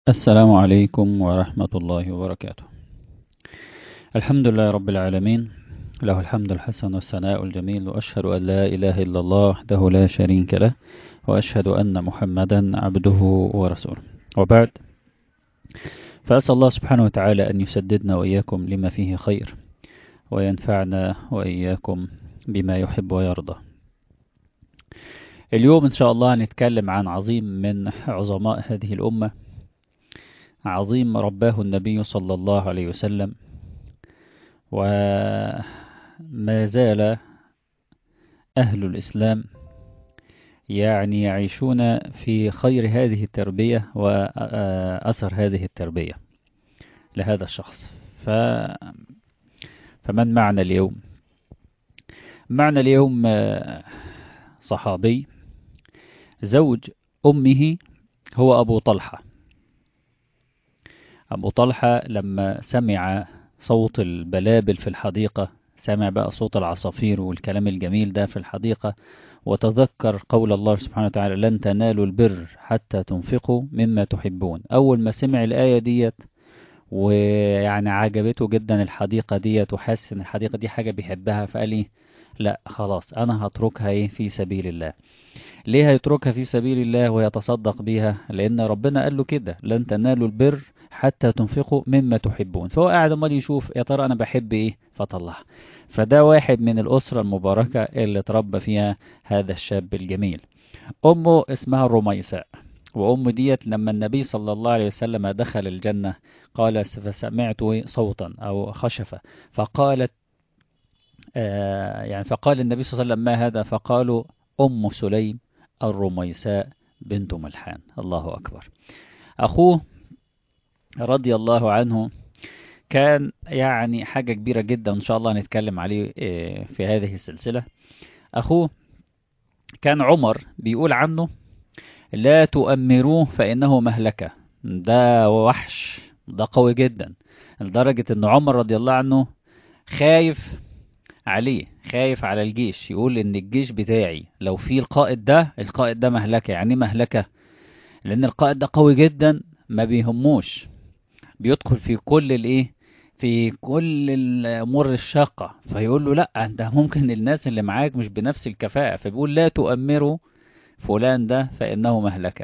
السلام عليكم ورحمة الله وبركاته الحمد لله رب العالمين له الحمد الحسن والثناء الجميل وأشهد أن لا إله إلا الله وحده لا شريك له وأشهد أن محمدا عبده ورسوله وبعد فأسأل الله سبحانه وتعالى أن يسددنا وإياكم لما فيه خير وينفعنا وإياكم بما يحب ويرضى اليوم إن شاء الله نتكلم عن عظيم من عظماء هذه الأمة عظيم رباه النبي صلى الله عليه وسلم وما زال أهل الإسلام يعني يعيشون في خير هذه التربية وأثر هذه التربية لهذا الشخص ف... فمن معنا اليوم معنا اليوم صحابي زوج أمه هو أبو طلحة أبو طلحة لما سمع صوت البلابل في الحديقة سمع بقى صوت العصافير والكلام الجميل ده في الحديقة وتذكر قول الله سبحانه وتعالى لن تنالوا البر حتى تنفقوا مما تحبون أول ما سمع الآية ديت ويعني عجبته جدا الحديقة ديت وحاسس ان الحديقة دي حاجة بيحبها فقال ايه لا خلاص انا هتركها ايه في سبيل الله ليه هيتركها في سبيل الله ويتصدق بيها لان ربنا قال له كده لن تنالوا البر حتى تنفقوا مما تحبون فهو قاعد امال يشوف يا ترى انا بحب ايه فطلع فده واحد من الاسرة المباركة اللي اتربى فيها هذا الشاب الجميل امه اسمها الرميساء وأم ديت لما النبي صلى الله عليه وسلم دخل الجنة قال فسمعت صوتا أو خشفة فقالت آه يعني فقال النبي صلى الله عليه وسلم ما هذا فقالوا أم سليم الرميساء بنت ملحان الله أكبر أخوه رضي الله عنه كان يعني حاجة كبيرة جدا إن شاء الله نتكلم عليه في هذه السلسلة أخوه كان عمر بيقول عنه لا تؤمروه فإنه مهلكة ده وحش ده قوي جدا لدرجة ان عمر رضي الله عنه خايف عليه خايف على الجيش يقول ان الجيش بتاعي لو في القائد ده القائد ده مهلكة يعني مهلكة لان القائد ده قوي جدا ما بيهموش بيدخل في كل الايه في كل الامور الشاقة فيقول له لا انت ممكن الناس اللي معاك مش بنفس الكفاءة فبيقول لا تؤمروا فلان ده فإنه مهلكة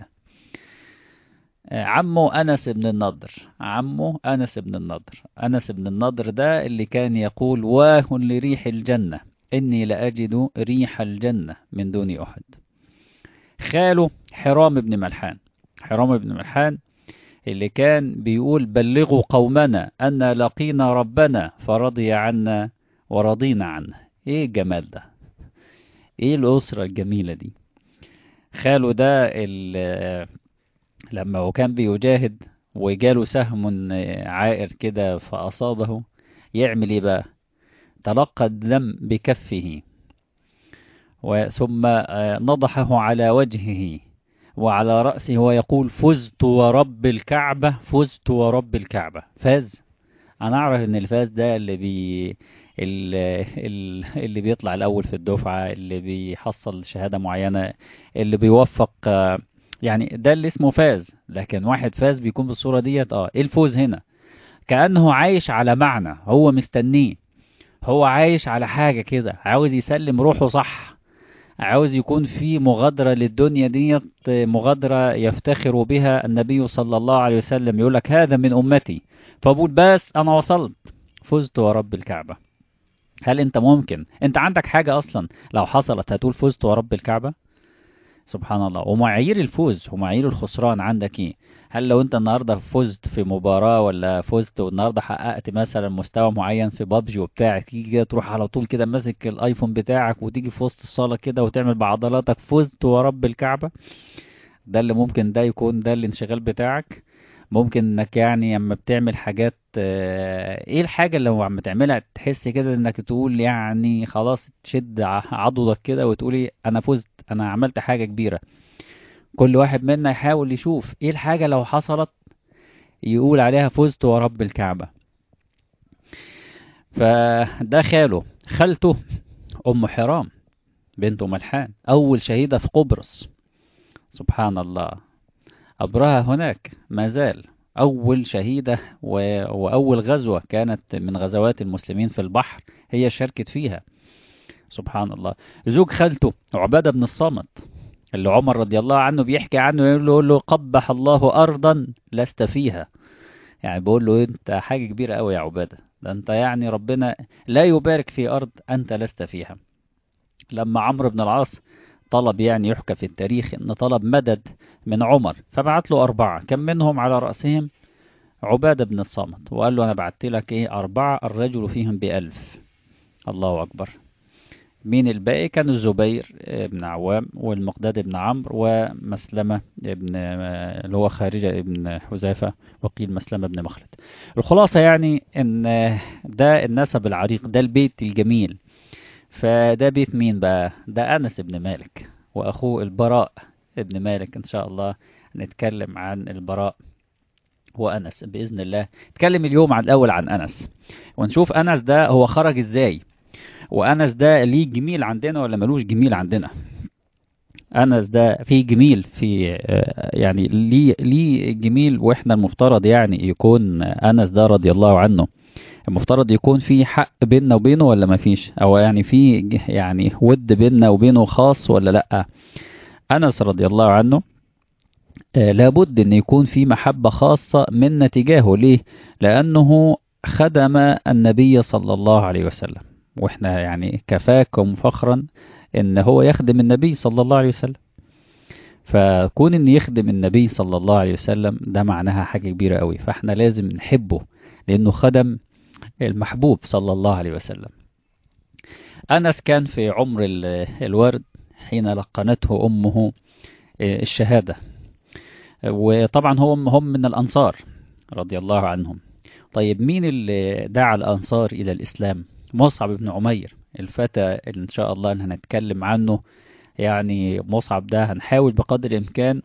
عمه أنس بن النضر عمه أنس بن النضر أنس بن النضر ده اللي كان يقول واه لريح الجنة إني لأجد ريح الجنة من دون أحد خاله حرام بن ملحان حرام بن ملحان اللي كان بيقول بلغوا قومنا أن لقينا ربنا فرضي عنا ورضينا عنه ايه الجمال ده ايه الأسرة الجميلة دي خاله ده لما هو كان بيجاهد وجاله سهم عائر كده فأصابه يعمل ايه بقى تلقى الدم بكفه ثم نضحه على وجهه وعلى رأسه ويقول فزت ورب الكعبة فزت ورب الكعبة فاز انا اعرف ان الفاز ده اللي بي اللي بيطلع الأول في الدفعة اللي بيحصل شهادة معينة اللي بيوفق يعني ده اللي اسمه فاز لكن واحد فاز بيكون بالصورة ديت اه ايه الفوز هنا كأنه عايش على معنى هو مستنيه هو عايش على حاجة كده عاوز يسلم روحه صح عاوز يكون في مغادرة للدنيا ديت مغادرة يفتخر بها النبي صلى الله عليه وسلم يقول لك هذا من أمتي فبقول بس أنا وصلت فزت ورب الكعبة هل انت ممكن انت عندك حاجة اصلا لو حصلت هتقول فزت ورب الكعبة سبحان الله ومعايير الفوز ومعايير الخسران عندك ايه هل لو انت النهاردة فزت في مباراة ولا فزت والنهاردة حققت مثلا مستوى معين في بابجي وبتاع تيجي كده تروح على طول كده ماسك الايفون بتاعك وتيجي في وسط الصالة كده وتعمل بعضلاتك فزت ورب الكعبة ده اللي ممكن ده يكون ده الانشغال بتاعك ممكن انك يعني اما بتعمل حاجات ايه الحاجة اللي عم تعملها تحس كده انك تقول يعني خلاص تشد عضدك كده وتقولي انا فزت انا عملت حاجة كبيرة كل واحد منا يحاول يشوف ايه الحاجة لو حصلت يقول عليها فزت ورب الكعبة فده خاله خالته ام حرام بنت ملحان اول شهيدة في قبرص سبحان الله أبرهة هناك ما زال أول شهيدة وأول غزوة كانت من غزوات المسلمين في البحر هي شاركت فيها سبحان الله زوج خالته عبادة بن الصامت اللي عمر رضي الله عنه بيحكي عنه يقول له قبح الله أرضا لست فيها يعني بيقول له انت حاجة كبيرة قوي يا عبادة ده انت يعني ربنا لا يبارك في أرض أنت لست فيها لما عمرو بن العاص طلب يعني يحكى في التاريخ ان طلب مدد من عمر فبعت له أربعة كم منهم على رأسهم عبادة بن الصامت وقال له أنا بعت لك إيه أربعة الرجل فيهم بألف الله أكبر مين الباقي كان الزبير بن عوام والمقداد بن عمرو ومسلمة بن اللي هو خارجة بن حذيفة وقيل مسلمة بن مخلد الخلاصة يعني ان ده النسب العريق ده البيت الجميل فده بيت مين بقى ده أنس بن مالك وأخوه البراء ابن مالك إن شاء الله نتكلم عن البراء وأنس بإذن الله نتكلم اليوم عن الأول عن أنس ونشوف أنس ده هو خرج إزاي وأنس ده ليه جميل عندنا ولا ملوش جميل عندنا أنس ده فيه جميل في يعني ليه ليه جميل وإحنا المفترض يعني يكون أنس ده رضي الله عنه المفترض يكون في حق بيننا وبينه ولا ما فيش او يعني في يعني ود بيننا وبينه خاص ولا لا انس رضي الله عنه آه لابد ان يكون في محبة خاصة منا تجاهه ليه لانه خدم النبي صلى الله عليه وسلم واحنا يعني كفاكم فخرا ان هو يخدم النبي صلى الله عليه وسلم فكون ان يخدم النبي صلى الله عليه وسلم ده معناها حاجة كبيرة قوي فاحنا لازم نحبه لانه خدم المحبوب صلى الله عليه وسلم أنس كان في عمر الورد حين لقنته أمه الشهادة وطبعا هم هم من الأنصار رضي الله عنهم طيب مين اللي دعا الأنصار إلى الإسلام مصعب بن عمير الفتى اللي إن شاء الله هنتكلم عنه يعني مصعب ده هنحاول بقدر الإمكان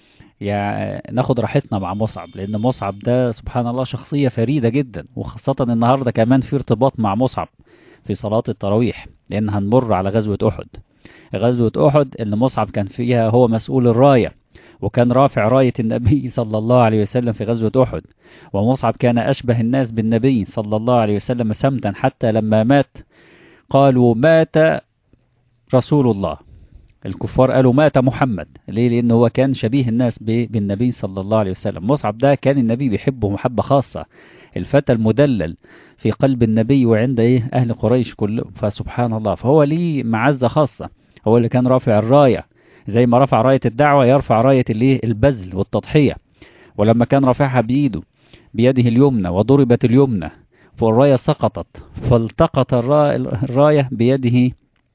يعني ناخد راحتنا مع مصعب لان مصعب ده سبحان الله شخصية فريدة جدا وخاصة النهاردة كمان في ارتباط مع مصعب في صلاة التراويح لان هنمر على غزوة احد غزوة احد اللي مصعب كان فيها هو مسؤول الراية وكان رافع راية النبي صلى الله عليه وسلم في غزوة احد ومصعب كان اشبه الناس بالنبي صلى الله عليه وسلم سمتا حتى لما مات قالوا مات رسول الله الكفار قالوا مات محمد ليه لأن هو كان شبيه الناس بالنبي صلى الله عليه وسلم مصعب ده كان النبي بيحبه محبة خاصة الفتى المدلل في قلب النبي وعند ايه أهل قريش كلهم فسبحان الله فهو ليه معزة خاصة هو اللي كان رافع الراية زي ما رفع راية الدعوة يرفع راية الايه البذل والتضحية ولما كان رافعها بإيده بيده اليمنى وضربت اليمنى فالراية سقطت فالتقط الراية بيده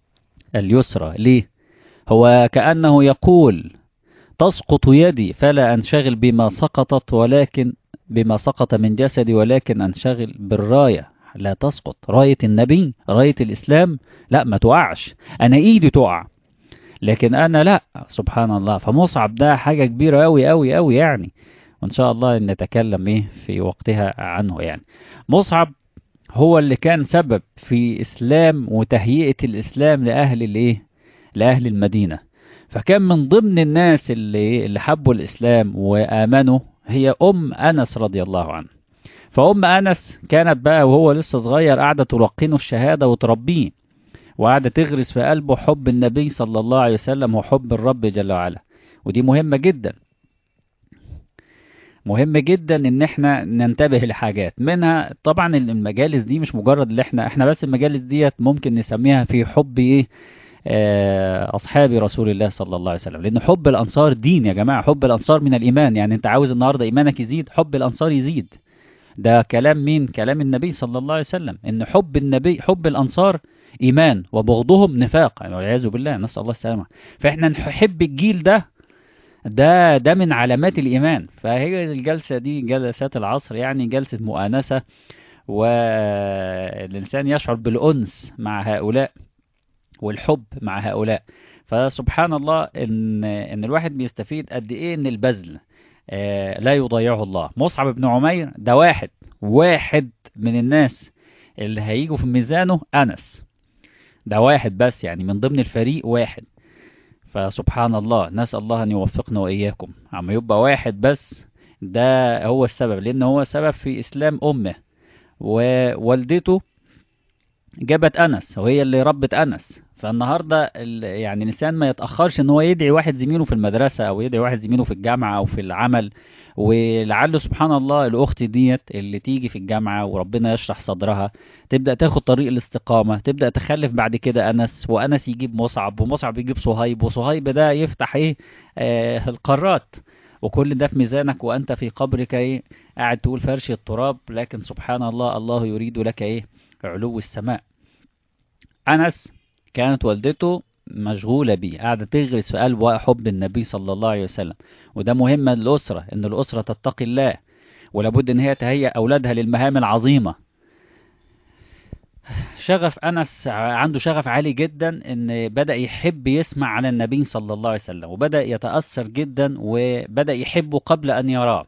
اليسرى ليه هو كأنه يقول تسقط يدي فلا أنشغل بما سقطت ولكن بما سقط من جسدي ولكن أنشغل بالراية لا تسقط راية النبي راية الإسلام لا ما تقعش أنا إيدي تقع لكن أنا لا سبحان الله فمصعب ده حاجة كبيرة أوي أوي أوي يعني وإن شاء الله نتكلم إيه في وقتها عنه يعني مصعب هو اللي كان سبب في إسلام وتهيئة الإسلام لأهل الإيه لأهل المدينة فكان من ضمن الناس اللي, اللي حبوا الإسلام وآمنوا هي أم أنس رضي الله عنه فأم أنس كانت بقى وهو لسه صغير قاعدة تلقنه الشهادة وتربيه وقاعدة تغرس في قلبه حب النبي صلى الله عليه وسلم وحب الرب جل وعلا ودي مهمة جدا مهم جدا ان احنا ننتبه لحاجات منها طبعا المجالس دي مش مجرد اللي احنا احنا بس المجالس ديت ممكن نسميها في حب ايه أصحاب رسول الله صلى الله عليه وسلم لأن حب الأنصار دين يا جماعة حب الأنصار من الإيمان يعني أنت عاوز النهاردة إيمانك يزيد حب الأنصار يزيد ده كلام مين كلام النبي صلى الله عليه وسلم إن حب النبي حب الأنصار إيمان وبغضهم نفاق والعياذ بالله نسأل الله السلامة فإحنا نحب الجيل ده ده ده من علامات الإيمان فهي الجلسة دي جلسات العصر يعني جلسة مؤانسة والإنسان يشعر بالأنس مع هؤلاء والحب مع هؤلاء فسبحان الله ان ان الواحد بيستفيد قد ايه ان البذل آه لا يضيعه الله مصعب بن عمير ده واحد واحد من الناس اللي هيجوا في ميزانه انس ده واحد بس يعني من ضمن الفريق واحد فسبحان الله نسأل الله أن يوفقنا وإياكم عم يبقى واحد بس ده هو السبب لأن هو سبب في إسلام أمه ووالدته جابت أنس وهي اللي ربت أنس فالنهارده يعني الانسان ما يتاخرش ان هو يدعي واحد زميله في المدرسه او يدعي واحد زميله في الجامعه او في العمل ولعله سبحان الله الاخت ديت اللي تيجي في الجامعه وربنا يشرح صدرها تبدا تاخد طريق الاستقامه تبدا تخلف بعد كده انس وانس يجيب مصعب ومصعب يجيب صهيب وصهيب ده يفتح ايه آه القارات وكل ده في ميزانك وانت في قبرك ايه قاعد تقول فرش التراب لكن سبحان الله الله يريد لك ايه علو السماء انس كانت والدته مشغولة بيه قاعدة تغرس في قلبه حب النبي صلى الله عليه وسلم وده مهم للأسرة إن الأسرة تتقي الله ولابد إن هي تهيئ أولادها للمهام العظيمة شغف أنس عنده شغف عالي جدا إن بدأ يحب يسمع عن النبي صلى الله عليه وسلم وبدأ يتأثر جدا وبدأ يحبه قبل أن يراه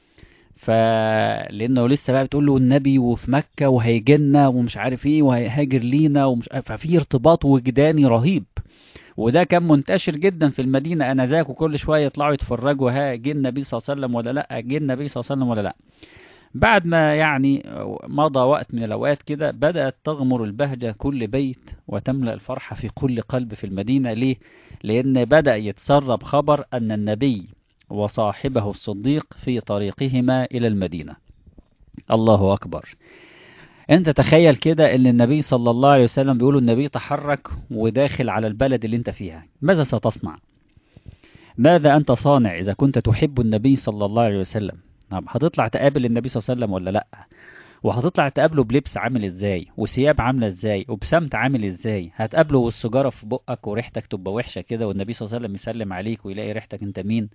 فلانه لسه بقى بتقول له النبي وفي مكه وهيجينا ومش عارف ايه وهيهاجر لينا ومش ففي ارتباط وجداني رهيب وده كان منتشر جدا في المدينه انذاك وكل شويه يطلعوا يتفرجوا ها جه النبي صلى الله عليه وسلم ولا لا جه النبي صلى الله عليه وسلم ولا لا بعد ما يعني مضى وقت من الاوقات كده بدات تغمر البهجه كل بيت وتملا الفرحه في كل قلب في المدينه ليه لان بدا يتسرب خبر ان النبي وصاحبه الصديق في طريقهما إلى المدينة الله أكبر أنت تخيل كده أن النبي صلى الله عليه وسلم بيقول النبي تحرك وداخل على البلد اللي أنت فيها ماذا ستصنع ماذا أنت صانع إذا كنت تحب النبي صلى الله عليه وسلم هتطلع تقابل النبي صلى الله عليه وسلم ولا لأ وهتطلع تقابله بلبس عامل ازاي وثياب عامله ازاي وبسمت عامل ازاي هتقابله والسيجاره في بقك وريحتك تبقى وحشه كده والنبي صلى الله عليه وسلم يسلم عليك ويلاقي ريحتك انت مين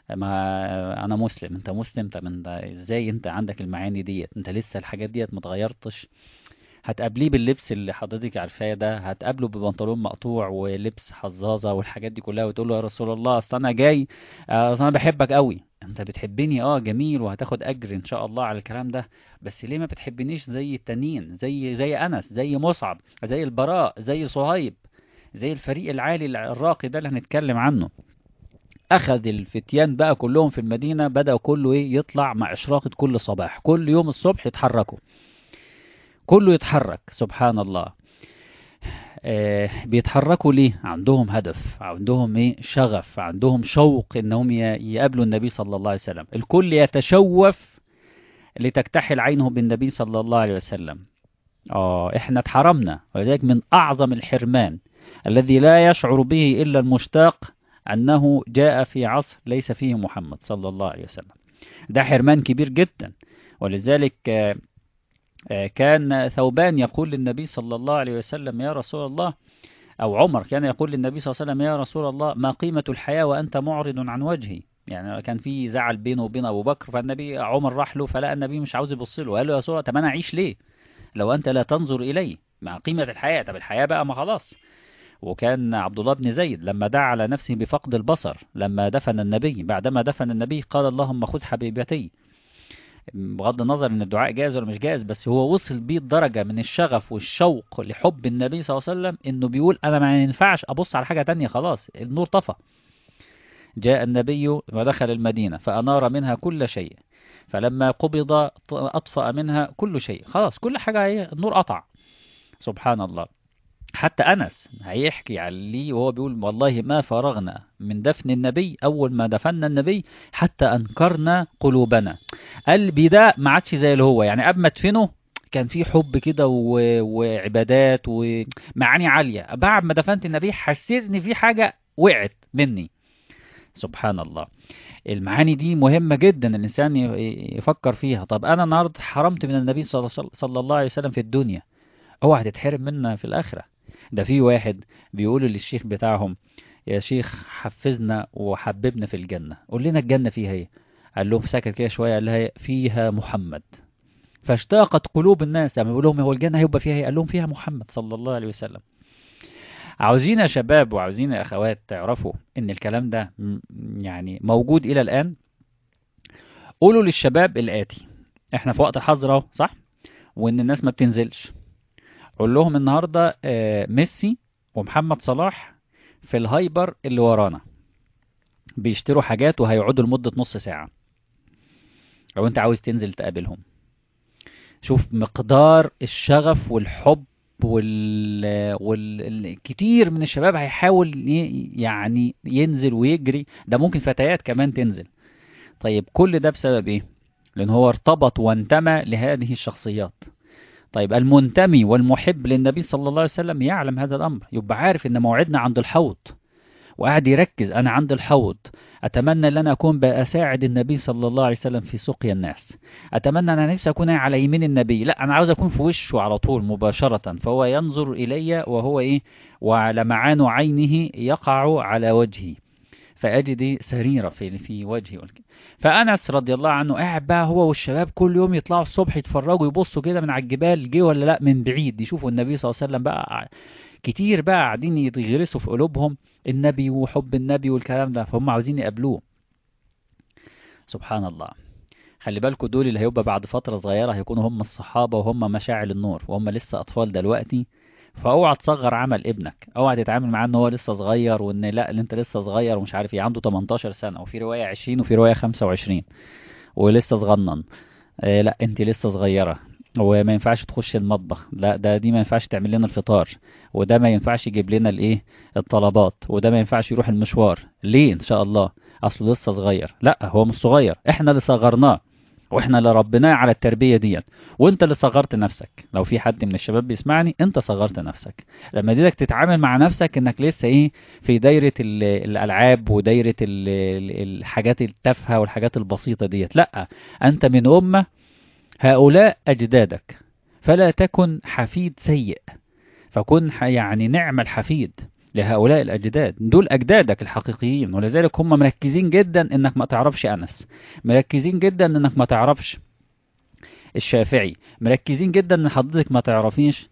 ما انا مسلم انت مسلم طب انت ازاي انت عندك المعاني ديت انت لسه الحاجات ديت متغيرتش هتقابليه باللبس اللي حضرتك عارفاه ده هتقابله ببنطلون مقطوع ولبس حظاظه والحاجات دي كلها وتقول له يا رسول الله اصل انا جاي اصل انا بحبك قوي انت بتحبني اه جميل وهتاخد اجر ان شاء الله على الكلام ده بس ليه ما بتحبنيش زي التانيين زي زي انس زي مصعب زي البراء زي صهيب زي الفريق العالي الراقي ده اللي هنتكلم عنه اخذ الفتيان بقى كلهم في المدينه بداوا كله ايه يطلع مع اشراقه كل صباح كل يوم الصبح يتحركوا كله يتحرك سبحان الله آه بيتحركوا ليه عندهم هدف عندهم ايه شغف عندهم شوق انهم يقابلوا النبي صلى الله عليه وسلم الكل يتشوف لتكتحل عينه بالنبي صلى الله عليه وسلم اه احنا اتحرمنا ولذلك من اعظم الحرمان الذي لا يشعر به الا المشتاق أنه جاء في عصر ليس فيه محمد صلى الله عليه وسلم ده حرمان كبير جدا ولذلك كان ثوبان يقول للنبي صلى الله عليه وسلم يا رسول الله أو عمر كان يقول للنبي صلى الله عليه وسلم يا رسول الله ما قيمة الحياة وأنت معرض عن وجهي يعني كان في زعل بينه وبين أبو بكر فالنبي عمر راح له فلقى النبي مش عاوز يبص له قال له يا رسول الله طب أنا أعيش ليه لو أنت لا تنظر إلي مع قيمة الحياة طب الحياة بقى ما خلاص وكان عبد الله بن زيد لما دعا على نفسه بفقد البصر لما دفن النبي بعدما دفن النبي قال اللهم خذ حبيبتي بغض النظر ان الدعاء جائز ولا مش جائز بس هو وصل بيه الدرجة من الشغف والشوق لحب النبي صلى الله عليه وسلم انه بيقول انا ما ينفعش ابص على حاجة تانية خلاص النور طفى جاء النبي ودخل المدينة فأنار منها كل شيء فلما قبض أطفأ منها كل شيء خلاص كل حاجة النور قطع سبحان الله حتى أنس هيحكي عليه وهو بيقول والله ما فرغنا من دفن النبي أول ما دفنا النبي حتى أنكرنا قلوبنا قلبي ده ما عادش زي اللي هو يعني قبل ما ادفنه كان في حب كده و... وعبادات ومعاني عالية بعد ما دفنت النبي حسيت ان في حاجة وقعت مني سبحان الله المعاني دي مهمة جدا الإنسان يفكر فيها طب أنا النهاردة حرمت من النبي صلى الله عليه وسلم في الدنيا اوعى تتحرم منا في الآخرة ده في واحد بيقولوا للشيخ بتاعهم يا شيخ حفزنا وحببنا في الجنة قول لنا الجنة فيها ايه قال لهم سكت كده شوية قال لها فيها محمد فاشتاقت قلوب الناس لما بيقول لهم هو الجنة هيبقى فيها ايه قال لهم فيها محمد صلى الله عليه وسلم عاوزين يا شباب وعاوزين يا اخوات تعرفوا ان الكلام ده يعني موجود الى الان قولوا للشباب الاتي احنا في وقت حظر اهو صح وان الناس ما بتنزلش قول لهم النهاردة ميسي ومحمد صلاح في الهايبر اللي ورانا بيشتروا حاجات وهيقعدوا لمدة نص ساعة لو انت عاوز تنزل تقابلهم شوف مقدار الشغف والحب وال... وال... كتير من الشباب هيحاول ي... يعني ينزل ويجري ده ممكن فتيات كمان تنزل طيب كل ده بسبب ايه لان هو ارتبط وانتمى لهذه الشخصيات طيب المنتمي والمحب للنبي صلى الله عليه وسلم يعلم هذا الامر يبقى عارف ان موعدنا عند الحوض وقاعد يركز انا عند الحوض اتمنى ان انا اكون باساعد النبي صلى الله عليه وسلم في سقيا الناس اتمنى ان انا نفسي اكون على يمين النبي لا انا عاوز اكون في وشه على طول مباشرة فهو ينظر الي وهو ايه ولمعان عينه يقع على وجهي فاجد سريرة في في وجهي فانس رضي الله عنه قاعد بقى هو والشباب كل يوم يطلعوا الصبح يتفرجوا يبصوا كده من على الجبال جه ولا لا من بعيد يشوفوا النبي صلى الله عليه وسلم بقى كتير بقى قاعدين يغرسوا في قلوبهم النبي وحب النبي والكلام ده فهم عاوزين يقابلوه سبحان الله خلي بالكم دول اللي هيبقى بعد فترة صغيرة هيكونوا هم الصحابة وهم مشاعل النور وهم لسه أطفال دلوقتي فاوعى تصغر عمل ابنك اوعى تتعامل معاه ان هو لسه صغير وان لا اللي انت لسه صغير ومش عارف ايه عنده 18 سنة وفي رواية 20 وفي رواية 25 ولسه صغنن آه لا انت لسه صغيرة وما ينفعش تخش المطبخ لا ده دي ما ينفعش تعمل لنا الفطار وده ما ينفعش يجيب لنا الايه الطلبات وده ما ينفعش يروح المشوار ليه ان شاء الله اصله لسه صغير لا هو مش صغير احنا اللي صغرناه واحنا اللي ربناه على التربية ديت وانت اللي صغرت نفسك لو في حد من الشباب بيسمعني انت صغرت نفسك لما ديك تتعامل مع نفسك انك لسه ايه في دايرة الالعاب ودايرة الحاجات التافهة والحاجات البسيطة ديت لا انت من امة هؤلاء أجدادك فلا تكن حفيد سيء فكن يعني نعم الحفيد لهؤلاء الأجداد دول أجدادك الحقيقيين ولذلك هم مركزين جدا إنك ما تعرفش أنس مركزين جدا إنك ما تعرفش الشافعي مركزين جدا إن حضرتك ما تعرفيش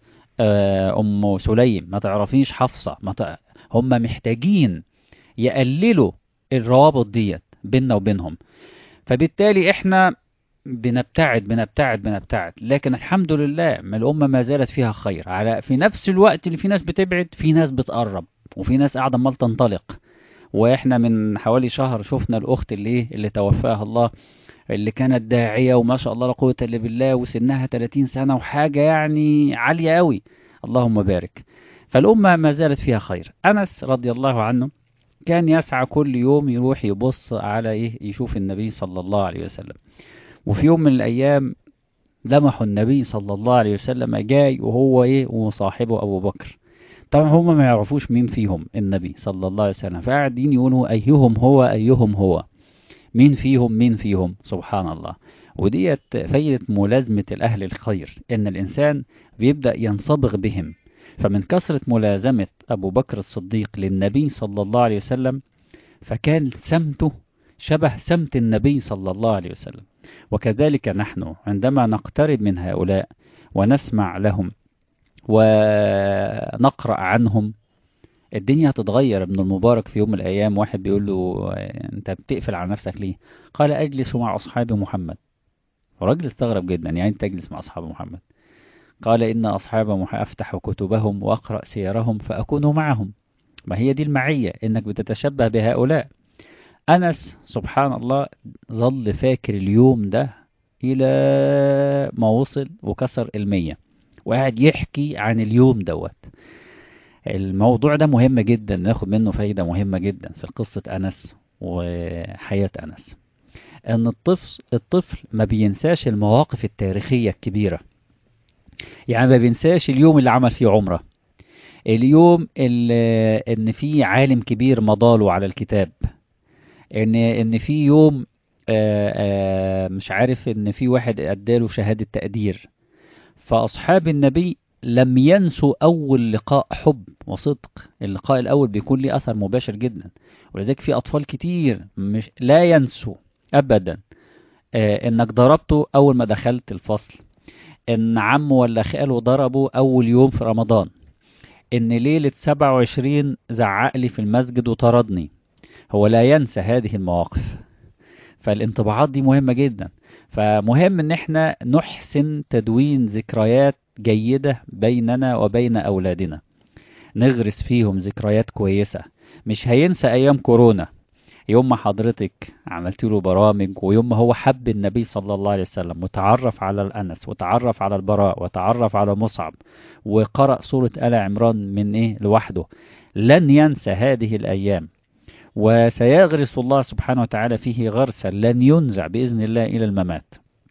أم سليم ما تعرفيش حفصة ما ت... هم محتاجين يقللوا الروابط ديت بيننا وبينهم فبالتالي احنا بنبتعد بنبتعد بنبتعد لكن الحمد لله ما الأمة ما زالت فيها خير على في نفس الوقت اللي في ناس بتبعد في ناس بتقرب وفي ناس قاعدة مال تنطلق واحنا من حوالي شهر شفنا الأخت اللي اللي توفاها الله اللي كانت داعية وما شاء الله لا قوة إلا بالله وسنها 30 سنة وحاجة يعني عالية قوي اللهم بارك فالأمة ما زالت فيها خير أنس رضي الله عنه كان يسعى كل يوم يروح يبص على إيه يشوف النبي صلى الله عليه وسلم وفي يوم من الأيام لمحوا النبي صلى الله عليه وسلم جاي وهو إيه وصاحبه أبو بكر طبعا هم ما يعرفوش مين فيهم النبي صلى الله عليه وسلم فقاعدين يقولوا أيهم هو أيهم هو مين فيهم مين فيهم سبحان الله وديت فايدة ملازمة الأهل الخير إن الإنسان بيبدأ ينصبغ بهم فمن كثرة ملازمة أبو بكر الصديق للنبي صلى الله عليه وسلم فكان سمته شبه سمت النبي صلى الله عليه وسلم وكذلك نحن عندما نقترب من هؤلاء ونسمع لهم ونقرأ عنهم الدنيا هتتغير ابن المبارك في يوم من الأيام واحد بيقول له أنت بتقفل على نفسك ليه قال أجلس مع أصحاب محمد الراجل استغرب جدا يعني أنت تجلس مع أصحاب محمد قال إن أصحاب محمد أفتح كتبهم وأقرأ سيرهم فأكون معهم ما هي دي المعية إنك بتتشبه بهؤلاء أنس سبحان الله ظل فاكر اليوم ده إلى ما وصل وكسر المية وقاعد يحكي عن اليوم دوت الموضوع ده مهم جدا ناخد منه فايدة مهمة جدا في قصة أنس وحياة أنس أن الطفل, الطفل ما بينساش المواقف التاريخية الكبيرة يعني ما بينساش اليوم اللي عمل فيه عمره اليوم اللي ان في عالم كبير مضاله على الكتاب ان ان في يوم آآ آآ مش عارف ان في واحد اداله شهادة تقدير فاصحاب النبي لم ينسوا اول لقاء حب وصدق اللقاء الاول بيكون ليه اثر مباشر جدا ولذلك في اطفال كتير مش لا ينسوا ابدا انك ضربته اول ما دخلت الفصل ان عمه ولا خاله ضربه اول يوم في رمضان ان ليلة 27 زعق لي في المسجد وطردني هو لا ينسى هذه المواقف فالانطباعات دي مهمة جدا فمهم ان احنا نحسن تدوين ذكريات جيدة بيننا وبين اولادنا نغرس فيهم ذكريات كويسة مش هينسى ايام كورونا يوم ما حضرتك عملت له برامج ويوم ما هو حب النبي صلى الله عليه وسلم وتعرف على الأنس وتعرف على البراء وتعرف على مصعب وقرأ سورة آل عمران من إيه لوحده لن ينسى هذه الأيام وسيغرس الله سبحانه وتعالى فيه غرسا لن ينزع بإذن الله إلى الممات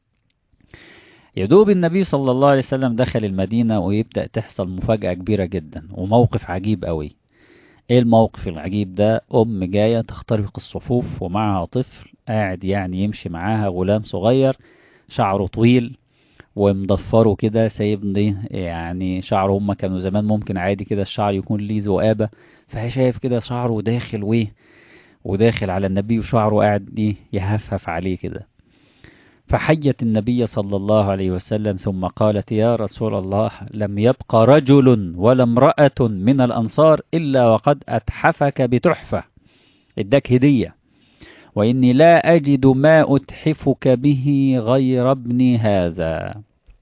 يدوب النبي صلى الله عليه وسلم دخل المدينة ويبدأ تحصل مفاجأة كبيرة جدا وموقف عجيب قوي ايه الموقف العجيب ده ام جاية تخترق الصفوف ومعها طفل قاعد يعني يمشي معاها غلام صغير شعره طويل ومضفره كده سايبني يعني شعره هم كانوا زمان ممكن عادي كده الشعر يكون ليه ذؤابة فهي شايف كده شعره داخل ويه وداخل على النبي وشعره قاعد ايه يهفهف عليه كده فحيت النبي صلى الله عليه وسلم ثم قالت يا رسول الله لم يبق رجل ولا امرأة من الأنصار إلا وقد أتحفك بتحفة اداك هدية وإني لا أجد ما أتحفك به غير ابني هذا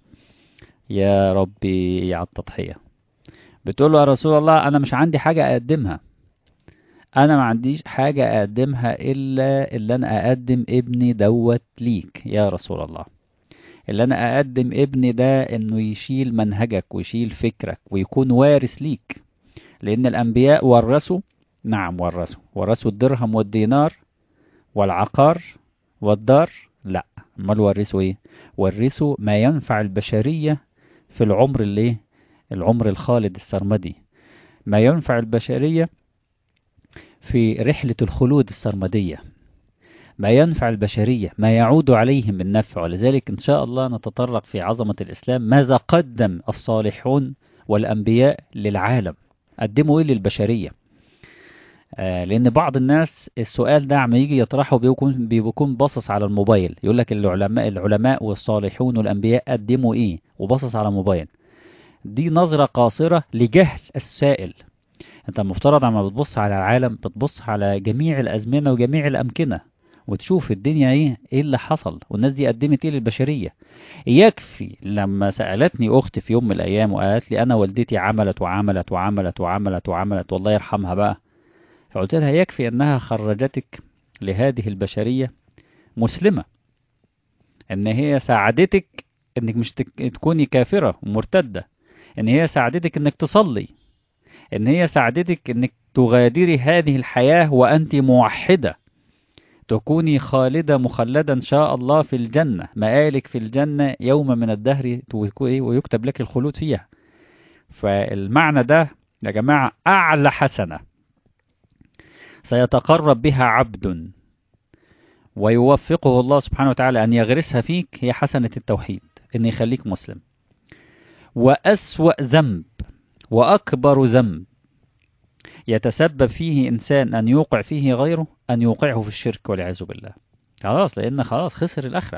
يا ربي على التضحية بتقول له يا رسول الله أنا مش عندي حاجة أقدمها انا ما عنديش حاجة اقدمها الا اللي انا اقدم ابني دوت ليك يا رسول الله اللي انا اقدم ابني ده انه يشيل منهجك ويشيل فكرك ويكون وارث ليك لان الانبياء ورثوا نعم ورثوا ورثوا الدرهم والدينار والعقار والدار لا امال ورثوا ايه ورثوا ما ينفع البشرية في العمر اللي العمر الخالد السرمدي ما ينفع البشرية في رحلة الخلود السرمدية ما ينفع البشرية ما يعود عليهم من نفع ولذلك إن شاء الله نتطرق في عظمة الإسلام ماذا قدم الصالحون والأنبياء للعالم قدموا إيه للبشرية آه لأن بعض الناس السؤال ده عم يجي يطرحه بيكون بيكون باصص على الموبايل يقول لك العلماء العلماء والصالحون والأنبياء قدموا إيه وباصص على الموبايل دي نظرة قاصرة لجهل السائل انت المفترض عما بتبص على العالم بتبص على جميع الازمنه وجميع الامكنه وتشوف الدنيا ايه ايه اللي حصل والناس دي قدمت ايه للبشريه يكفي لما سالتني اختي في يوم من الايام وقالت لي انا والدتي عملت وعملت وعملت وعملت وعملت والله يرحمها بقى فقلت لها يكفي انها خرجتك لهذه البشريه مسلمه ان هي ساعدتك انك مش تكوني كافره ومرتده ان هي ساعدتك انك تصلي ان هي ساعدتك انك تغادري هذه الحياة وانت موحدة تكوني خالدة مخلدة ان شاء الله في الجنة مآلك في الجنة يوم من الدهر ويكتب لك الخلود فيها فالمعنى ده يا جماعة اعلى حسنة سيتقرب بها عبد ويوفقه الله سبحانه وتعالى ان يغرسها فيك هي حسنة التوحيد ان يخليك مسلم وأسوأ ذنب وأكبر ذنب يتسبب فيه إنسان أن يوقع فيه غيره أن يوقعه في الشرك والعياذ بالله خلاص لأن خلاص خسر الآخرة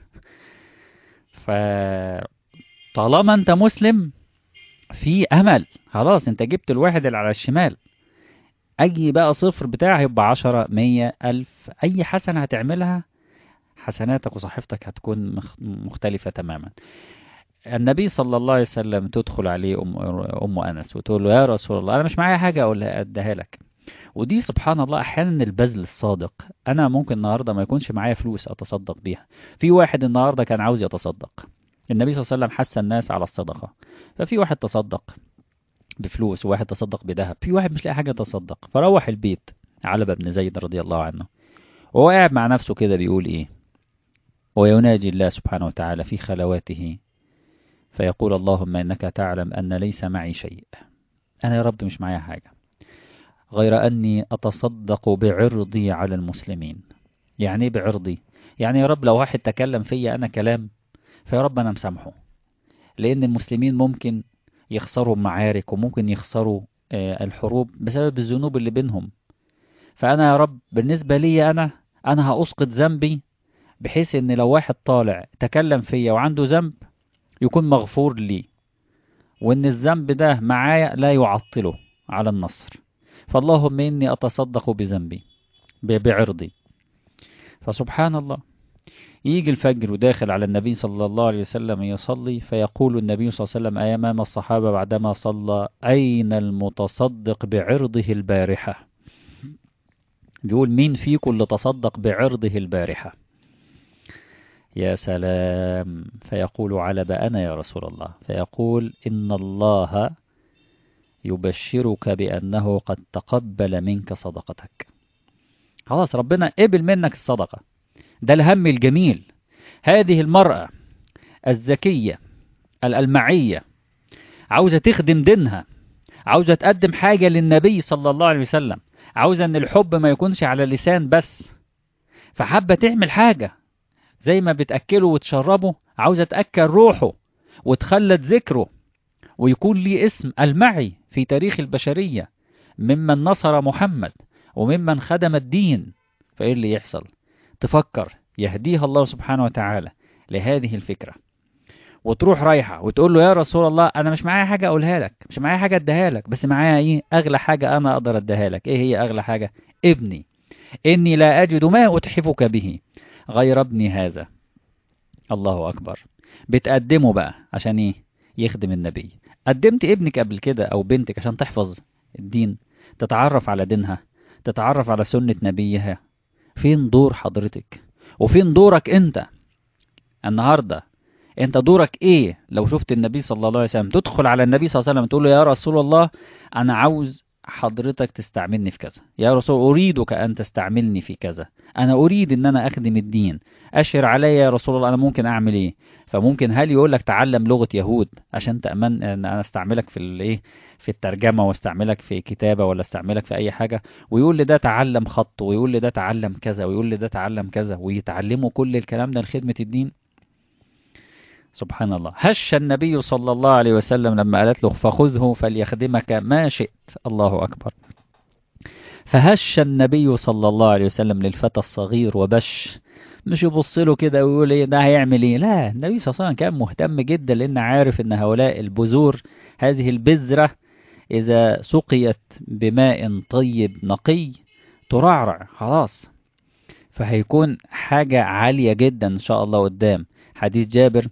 فطالما أنت مسلم في أمل خلاص أنت جبت الواحد اللي على الشمال أي بقى صفر بتاعه يبقى عشرة مية ألف أي حسنة هتعملها حسناتك وصحيفتك هتكون مختلفة تماما النبي صلى الله عليه وسلم تدخل عليه أم, أم أنس وتقول له يا رسول الله أنا مش معايا حاجة أقولها أديها لك ودي سبحان الله أحيانا البذل الصادق أنا ممكن النهاردة ما يكونش معايا فلوس أتصدق بيها في واحد النهاردة كان عاوز يتصدق النبي صلى الله عليه وسلم حث الناس على الصدقة ففي واحد تصدق بفلوس وواحد تصدق بذهب في واحد مش لاقي حاجة يتصدق فروح البيت علبة بن زيد رضي الله عنه وهو قاعد مع نفسه كده بيقول إيه ويناجي الله سبحانه وتعالى في خلواته فيقول اللهم إنك تعلم أن ليس معي شيء أنا يا رب مش معايا حاجة غير أني أتصدق بعرضي على المسلمين يعني ايه بعرضي يعني يا رب لو واحد تكلم فيا أنا كلام فيا رب أنا مسامحه لأن المسلمين ممكن يخسروا معارك وممكن يخسروا الحروب بسبب الذنوب اللي بينهم فأنا يا رب بالنسبة لي أنا أنا هأسقط ذنبي بحيث ان لو واحد طالع تكلم فيا وعنده ذنب يكون مغفور لي وان الذنب ده معايا لا يعطله على النصر فاللهم اني اتصدق بذنبي بعرضي فسبحان الله يجي الفجر وداخل على النبي صلى الله عليه وسلم يصلي فيقول النبي صلى الله عليه وسلم أمام الصحابة بعدما صلى أين المتصدق بعرضه البارحة بيقول مين فيكم اللي تصدق بعرضه البارحة يا سلام فيقول علب أنا يا رسول الله فيقول إن الله يبشرك بأنه قد تقبل منك صدقتك خلاص ربنا قبل منك الصدقة ده الهم الجميل هذه المرأة الذكية الألمعية عاوزة تخدم دينها عاوزة تقدم حاجة للنبي صلى الله عليه وسلم عاوزة ان الحب ما يكونش على اللسان بس فحابة تعمل حاجة زي ما بتأكله وتشربه عاوزة تأكل روحه وتخلد ذكره ويكون لي اسم المعي في تاريخ البشرية ممن نصر محمد وممن خدم الدين فإيه اللي يحصل تفكر يهديها الله سبحانه وتعالى لهذه الفكرة وتروح رايحة وتقول له يا رسول الله أنا مش معايا حاجة أقولها لك مش معايا حاجة أديها لك بس معايا إيه أغلى حاجة أنا أقدر أديها لك إيه هي أغلى حاجة ابني إني لا أجد ما أتحفك به غير ابني هذا الله أكبر بتقدمه بقى عشان إيه يخدم النبي قدمت ابنك قبل كده أو بنتك عشان تحفظ الدين تتعرف على دينها تتعرف على سنة نبيها فين دور حضرتك وفين دورك انت النهاردة انت دورك ايه لو شفت النبي صلى الله عليه وسلم تدخل على النبي صلى الله عليه وسلم تقول له يا رسول الله انا عاوز حضرتك تستعملني في كذا يا رسول اريدك ان تستعملني في كذا انا اريد ان انا اخدم الدين اشر علي يا رسول الله انا ممكن اعمل ايه فممكن هل يقول لك تعلم لغة يهود عشان تأمن ان انا استعملك في الايه في الترجمة واستعملك في كتابة ولا استعملك في اي حاجة ويقول لي ده تعلم خط ويقول لي ده تعلم كذا ويقول لي ده تعلم كذا ويتعلموا كل الكلام ده لخدمة الدين سبحان الله هش النبي صلى الله عليه وسلم لما قالت له فخذه فليخدمك ما شئت الله أكبر فهش النبي صلى الله عليه وسلم للفتى الصغير وبش مش يبص له كده ويقول ايه ده هيعمل ايه لا النبي صلى الله عليه وسلم كان مهتم جدا لان عارف ان هؤلاء البذور هذه البذرة اذا سقيت بماء طيب نقي ترعرع خلاص فهيكون حاجة عالية جدا ان شاء الله قدام حديث جابر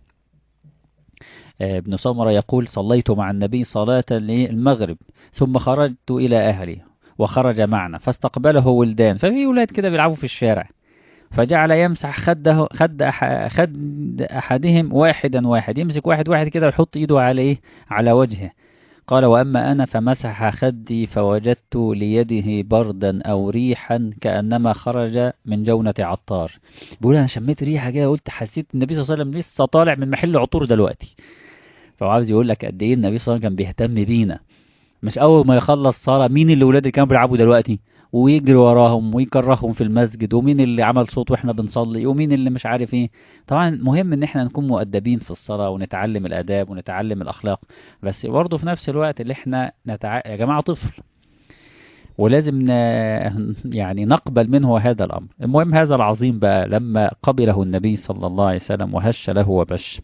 ابن سمرة يقول صليت مع النبي صلاة المغرب ثم خرجت إلى أهلي وخرج معنا فاستقبله ولدان ففي ولاد كده بيلعبوا في الشارع فجعل يمسح خده خد أح خد أحدهم واحدا واحد يمسك واحد واحد كده ويحط إيده على إيه على وجهه قال وأما أنا فمسح خدي فوجدت ليده بردا أو ريحا كأنما خرج من جونة عطار بيقول أنا شميت ريحة كده قلت حسيت النبي صلى الله عليه وسلم لسه طالع من محل عطور دلوقتي فهو عاوز يقول لك قد ايه النبي صلى الله عليه وسلم كان بيهتم بينا مش اول ما يخلص صلاه مين اللي ولاد اللي كانوا بيلعبوا دلوقتي ويجري وراهم ويكرههم في المسجد ومين اللي عمل صوت واحنا بنصلي ومين اللي مش عارف ايه طبعا مهم ان احنا نكون مؤدبين في الصلاه ونتعلم الاداب ونتعلم الاخلاق بس برضه في نفس الوقت اللي احنا نتع... يا جماعه طفل ولازم ن... يعني نقبل منه هذا الامر المهم هذا العظيم بقى لما قبله النبي صلى الله عليه وسلم وهش له وبش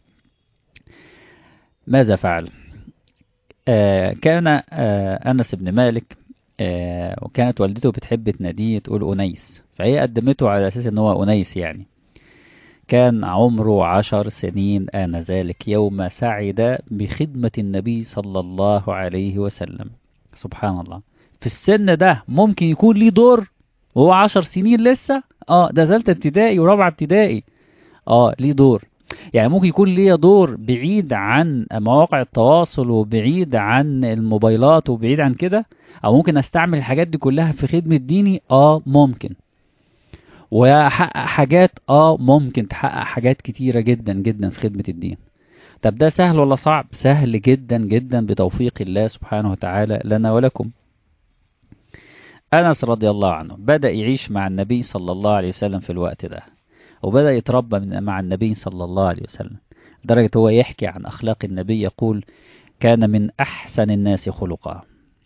ماذا فعل آه كان آه أنس بن مالك آه وكانت والدته بتحب تناديه تقول أنيس فهي قدمته على أساس أن هو أنيس يعني كان عمره عشر سنين آنذاك يوم سعد بخدمة النبي صلى الله عليه وسلم سبحان الله في السن ده ممكن يكون ليه دور وهو عشر سنين لسه اه ده ثالثة ابتدائي ورابعة ابتدائي اه ليه دور يعني ممكن يكون ليا دور بعيد عن مواقع التواصل وبعيد عن الموبايلات وبعيد عن كده او ممكن استعمل الحاجات دي كلها في خدمة ديني اه ممكن واحقق حاجات اه ممكن تحقق حاجات كتيرة جدا جدا في خدمة الدين طب ده سهل ولا صعب سهل جدا جدا بتوفيق الله سبحانه وتعالى لنا ولكم أنس رضي الله عنه بدأ يعيش مع النبي صلى الله عليه وسلم في الوقت ده وبدأ يتربى من مع النبي صلى الله عليه وسلم لدرجة هو يحكي عن أخلاق النبي يقول كان من أحسن الناس خلقا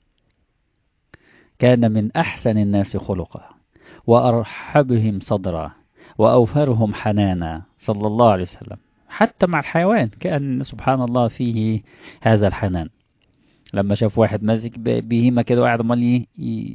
كان من أحسن الناس خلقا وأرحبهم صدرا وأوفرهم حنانا صلى الله عليه وسلم حتى مع الحيوان كان سبحان الله فيه هذا الحنان لما شاف واحد ماسك بهيمة كده وقاعد عمال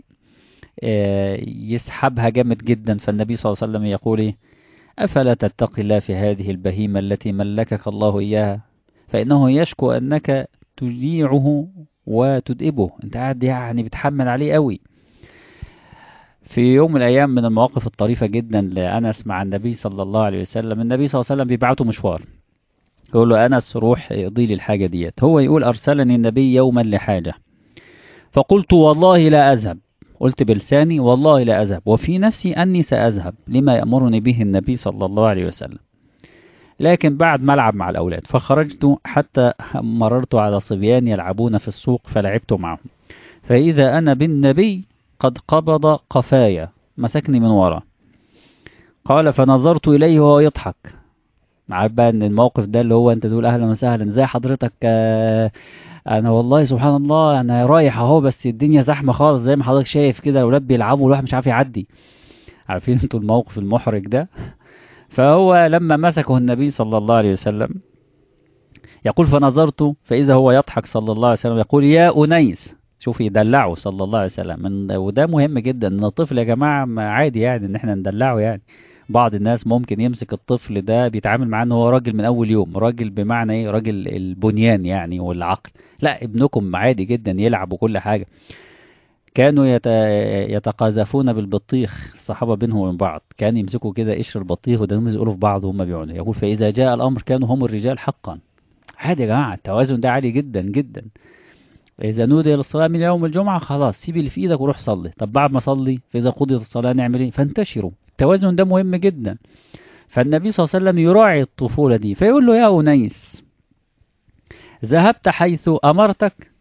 يسحبها جامد جدا فالنبي صلى الله عليه وسلم يقول ايه أفلا تتقي الله في هذه البهيمة التي ملكك الله إياها فإنه يشكو أنك تجيعه وتدئبه أنت قاعد يعني بتحمل عليه قوي في يوم من الأيام من المواقف الطريفة جدا لأنس مع النبي صلى الله عليه وسلم النبي صلى الله عليه وسلم بيبعته مشوار يقول له أنس روح اقضي لي الحاجة ديت هو يقول أرسلني النبي يوما لحاجة فقلت والله لا أذهب قلت بلساني والله لا أذهب وفي نفسي أني سأذهب لما يأمرني به النبي صلى الله عليه وسلم لكن بعد ما ألعب مع الأولاد فخرجت حتى مررت على صبيان يلعبون في السوق فلعبت معهم فإذا أنا بالنبي قد قبض قفايا مسكني من ورا قال فنظرت إليه وهو يضحك عارف بقى ان الموقف ده اللي هو انت تقول اهلا وسهلا ازي حضرتك آه انا والله سبحان الله انا رايح اهو بس الدنيا زحمه خالص زي ما حضرتك شايف كده الاولاد بيلعبوا والواحد مش عارف يعدي عارفين انتوا الموقف المحرج ده فهو لما مسكه النبي صلى الله عليه وسلم يقول فنظرت فإذا هو يضحك صلى الله عليه وسلم يقول يا أنيس شوف يدلعه صلى الله عليه وسلم من وده مهم جدا ان الطفل يا جماعة عادي يعني ان احنا ندلعه يعني بعض الناس ممكن يمسك الطفل ده بيتعامل معاه ان هو راجل من اول يوم راجل بمعنى ايه راجل البنيان يعني والعقل لا ابنكم عادي جدا يلعب وكل حاجة كانوا يت... يتقاذفون بالبطيخ الصحابة بينهم وبين بعض كان يمسكوا كده قشر البطيخ وده يقولوا في بعض وهم بيعونوا يقول فإذا جاء الأمر كانوا هم الرجال حقا عادي يا جماعة التوازن ده عالي جدا جدا إذا نودي للصلاة من يوم الجمعة خلاص سيب اللي في إيدك وروح صلي طب بعد ما صلي فإذا قضيت الصلاة نعمل إيه فانتشروا التوازن ده مهم جدا فالنبي صلى الله عليه وسلم يراعي الطفولة دي فيقول له يا أنيس ذهبت حيث أمرتك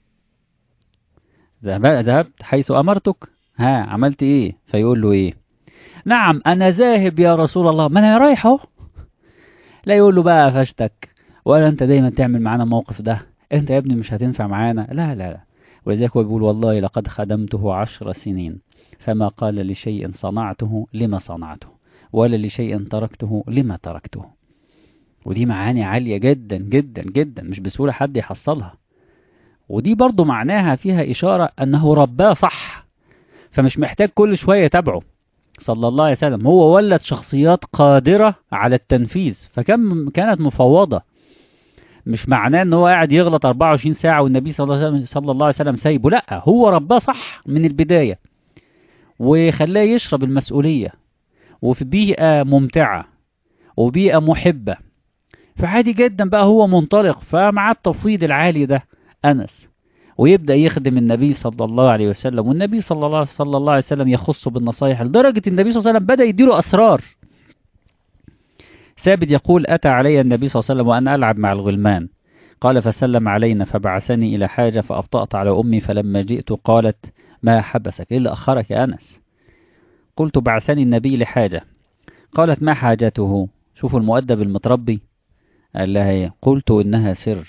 ذهبت حيث أمرتك ها عملت إيه فيقول له إيه نعم أنا ذاهب يا رسول الله ما أنا رايح أهو لا يقول له بقى فشتك ولا أنت دايما تعمل معانا الموقف ده أنت يا ابني مش هتنفع معانا لا لا لا ولذلك هو بيقول والله لقد خدمته عشر سنين فما قال لشيء صنعته لما صنعته ولا لشيء تركته لما تركته ودي معاني عالية جدا جدا جدا مش بسهولة حد يحصلها ودي برضو معناها فيها إشارة أنه رباه صح فمش محتاج كل شوية يتابعه صلى الله عليه وسلم هو ولد شخصيات قادرة على التنفيذ فكان كانت مفوضة مش معناه ان هو قاعد يغلط 24 ساعة والنبي صلى الله عليه وسلم, صلى الله عليه وسلم سايبه لا هو رباه صح من البداية وخلاه يشرب المسؤولية وفي بيئة ممتعة وبيئة محبة فعادي جدا بقى هو منطلق فمع التفويض العالي ده أنس ويبدأ يخدم النبي صلى الله عليه وسلم والنبي صلى الله, صلى الله عليه وسلم يخصه بالنصايح لدرجة النبي صلى الله عليه وسلم بدأ يديله أسرار ثابت يقول أتى علي النبي صلى الله عليه وسلم وأنا ألعب مع الغلمان قال فسلم علينا فبعثني إلى حاجة فأبطأت على أمي فلما جئت قالت ما حبسك إيه اللي أخرك يا أنس قلت بعثني النبي لحاجة قالت ما حاجته شوفوا المؤدب المتربي قال لها ايه قلت إنها سر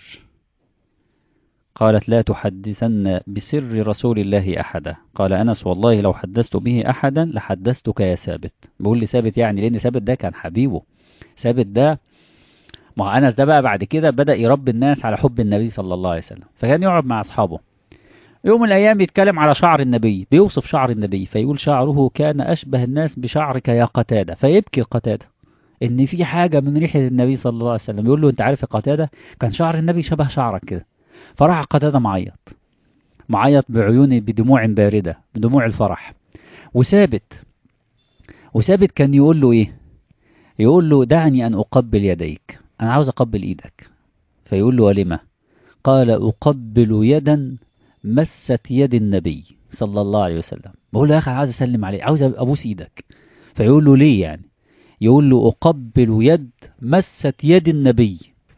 قالت لا تحدثن بسر رسول الله أحدا قال أنس والله لو حدثت به أحدا لحدثتك يا ثابت بقول لي ثابت يعني لأن ثابت ده كان حبيبه ثابت ده ما هو أنس ده بقى بعد كده بدأ يربي الناس على حب النبي صلى الله عليه وسلم فكان يقعد مع أصحابه يوم من الأيام يتكلم على شعر النبي بيوصف شعر النبي فيقول شعره كان أشبه الناس بشعرك يا قتادة فيبكي قتادة إن في حاجة من ريحة النبي صلى الله عليه وسلم يقول له أنت عارف يا قتادة كان شعر النبي شبه شعرك كده فراح قتادة معيط معيط بعيون بدموع باردة بدموع الفرح وثابت وثابت كان يقول له إيه يقول له دعني أن أقبل يديك أنا عاوز أقبل إيدك فيقول له ولما قال أقبل يدا مست يد النبي صلى الله عليه وسلم بقول له يا أخي عاوز أسلم عليه عاوز أبوس إيدك فيقول له ليه يعني يقول له أقبل يد مست يد النبي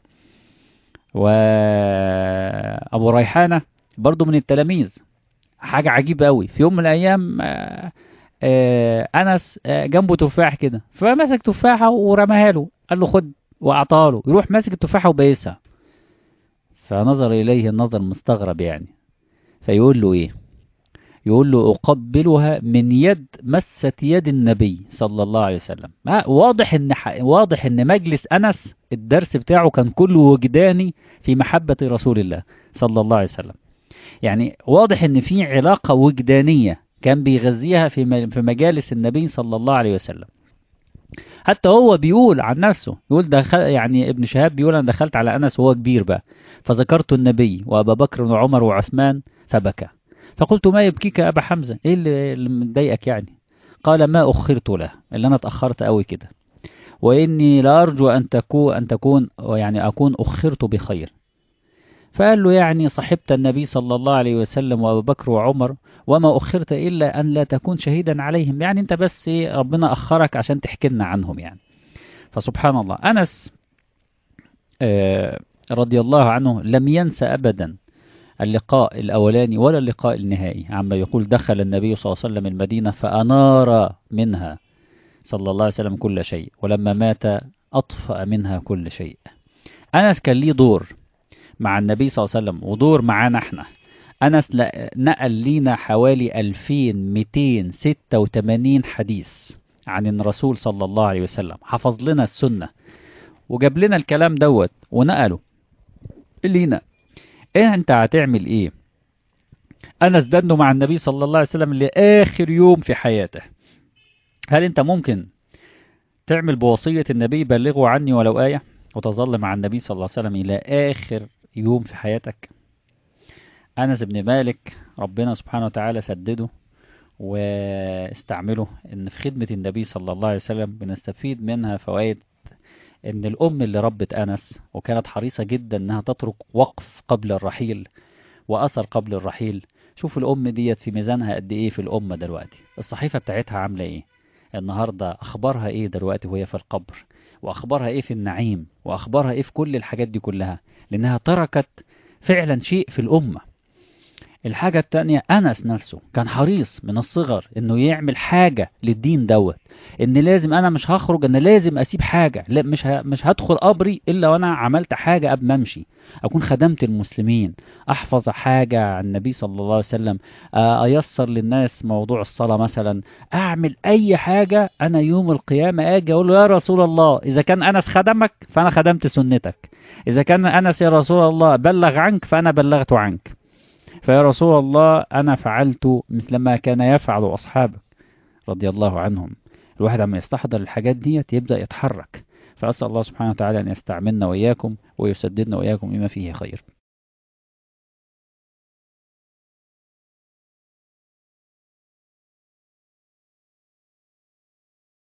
وأبو ريحانة برضو من التلاميذ حاجة عجيبة قوي في يوم من الأيام أنس جنبه تفاح كده فمسك تفاحة ورماها له قال له خد وأعطاه له يروح ماسك التفاحة وبايسها فنظر إليه النظر مستغرب يعني فيقول له إيه يقول له أقبلها من يد مست يد النبي صلى الله عليه وسلم واضح إن واضح إن مجلس أنس الدرس بتاعه كان كله وجداني في محبة رسول الله صلى الله عليه وسلم يعني واضح إن في علاقة وجدانية كان بيغذيها في في مجالس النبي صلى الله عليه وسلم حتى هو بيقول عن نفسه يقول دخل يعني ابن شهاب بيقول أنا دخلت على أنس وهو كبير بقى فذكرت النبي وأبا بكر وعمر وعثمان فبكى فقلت ما يبكيك يا أبا حمزة إيه اللي مضايقك يعني قال ما أخرت له اللي أنا اتأخرت قوي كده وإني لأرجو أن تكون أن تكون يعني أكون أخرت بخير فقال له يعني صحبت النبي صلى الله عليه وسلم وأبو بكر وعمر وما أخرت إلا أن لا تكون شهيدا عليهم يعني أنت بس ربنا أخرك عشان تحكي لنا عنهم يعني فسبحان الله أنس رضي الله عنه لم ينسى أبدا اللقاء الأولاني ولا اللقاء النهائي عما يقول دخل النبي صلى الله عليه وسلم المدينة فأنار منها صلى الله عليه وسلم كل شيء ولما مات أطفأ منها كل شيء أنس كان ليه دور مع النبي صلى الله عليه وسلم ودور معانا احنا أنس نقل لينا حوالي 2286 حديث عن الرسول صلى الله عليه وسلم حفظ لنا السنة وجاب لنا الكلام دوت ونقله لينا ايه انت هتعمل ايه انس دنه مع النبي صلى الله عليه وسلم لاخر يوم في حياته هل انت ممكن تعمل بوصية النبي بلغوا عني ولو آية وتظل مع النبي صلى الله عليه وسلم إلى آخر يوم في حياتك أنس بن مالك ربنا سبحانه وتعالى سدده واستعمله ان في خدمة النبي صلى الله عليه وسلم بنستفيد منها فوائد ان الام اللي ربت انس وكانت حريصة جدا انها تترك وقف قبل الرحيل واثر قبل الرحيل شوف الام ديت في ميزانها قد ايه في الامة دلوقتي الصحيفة بتاعتها عاملة ايه النهاردة اخبارها ايه دلوقتي وهي في القبر واخبارها ايه في النعيم واخبارها ايه في كل الحاجات دي كلها لانها تركت فعلا شيء في الامه الحاجة التانية أنس نفسه كان حريص من الصغر إنه يعمل حاجة للدين دوت إن لازم أنا مش هخرج أنا لازم أسيب حاجة لا مش ه... مش هدخل قبري إلا وأنا عملت حاجة قبل ما أمشي أكون خدمت المسلمين أحفظ حاجة عن النبي صلى الله عليه وسلم أيسر للناس موضوع الصلاة مثلا أعمل أي حاجة أنا يوم القيامة أجي أقول له يا رسول الله إذا كان أنس خدمك فأنا خدمت سنتك إذا كان أنس يا رسول الله بلغ عنك فأنا بلغت عنك فيا رسول الله أنا فعلت مثل ما كان يفعل أصحابك رضي الله عنهم الواحد عما يستحضر الحاجات دي يبدأ يتحرك فأسأل الله سبحانه وتعالى أن يستعملنا وإياكم ويسددنا وإياكم لما فيه خير